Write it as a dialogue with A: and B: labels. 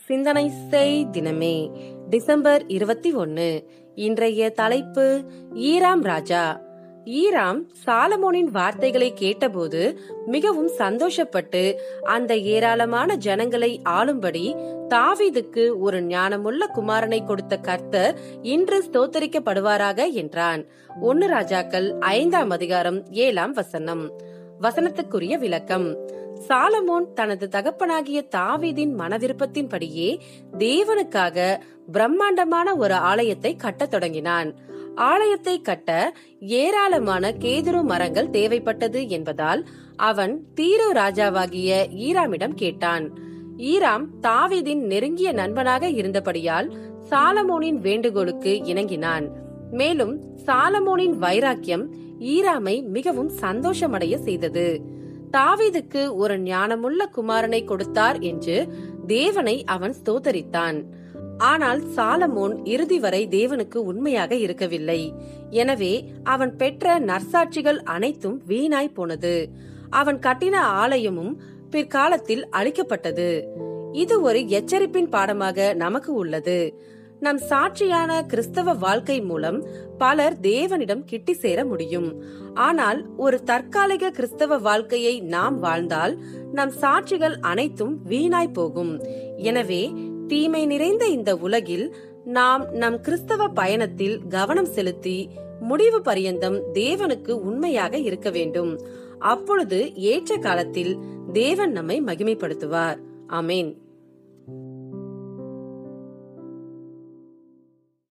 A: சிந்தனை செய் தினமே டிசம்பர் இருபத்தி ஒன்னு இன்றைய தலைப்பு ஈராம் ராஜா ஈராம் சாலமோனின் வார்த்தைகளை கேட்டபோது மிகவும் சந்தோஷப்பட்டு அந்த ஏராளமான ஜனங்களை ஆளும்படி தாவீதுக்கு ஒரு ஞானமுள்ள குமாரனை கொடுத்த கர்த்தர் இன்று ஸ்தோத்தரிக்கப்படுவாராக என்றான் ஒன்னு ராஜாக்கள் ஐந்தாம் அதிகாரம் ஏழாம் வசனம் வசனத்துக்குரிய விளக்கம் சாலமோன் தனது தகப்பனாகிய தாவீதின் மனவிருப்பத்தின்படியே தேவனுக்காக பிரம்மாண்டமான ஒரு ஆலயத்தை கட்டத் தொடங்கினான் ஆலயத்தை கட்ட ஏராளமான கேதுரு மரங்கள் தேவைப்பட்டது என்பதால் அவன் தீரு ராஜாவாகிய ஈராமிடம் கேட்டான் ஈராம் தாவீதின் நெருங்கிய நண்பனாக இருந்தபடியால் சாலமோனின் வேண்டுகோளுக்கு இணங்கினான் மேலும் சாலமோனின் வைராக்கியம் ஈராமை மிகவும் சந்தோஷமடைய செய்தது தாவீதுக்கு ஒரு ஞானமுள்ள குமாரனை கொடுத்தார் என்று தேவனை அவன் ஸ்தோத்தரித்தான் ஆனால் சாலமோன் இறுதி வரை தேவனுக்கு உண்மையாக இருக்கவில்லை எனவே அவன் பெற்ற நற்சாட்சிகள் அனைத்தும் வீணாய் போனது அவன் கட்டின ஆலயமும் பிற்காலத்தில் அழிக்கப்பட்டது இது ஒரு எச்சரிப்பின் பாடமாக நமக்கு உள்ளது நம் சாட்சியான கிறிஸ்தவ வாழ்க்கை மூலம் பலர் தேவனிடம் கிட்டி சேர முடியும் ஆனால் ஒரு தற்காலிக கிறிஸ்தவ வாழ்க்கையை நாம் வாழ்ந்தால் நம் சாட்சிகள் அனைத்தும் வீணாய் போகும் எனவே தீமை நிறைந்த இந்த உலகில் நாம் நம் கிறிஸ்தவ பயணத்தில் கவனம் செலுத்தி முடிவு பரியந்தம் தேவனுக்கு உண்மையாக இருக்க வேண்டும் அப்பொழுது ஏற்ற காலத்தில் தேவன் நம்மை மகிமைப்படுத்துவார் அமேன்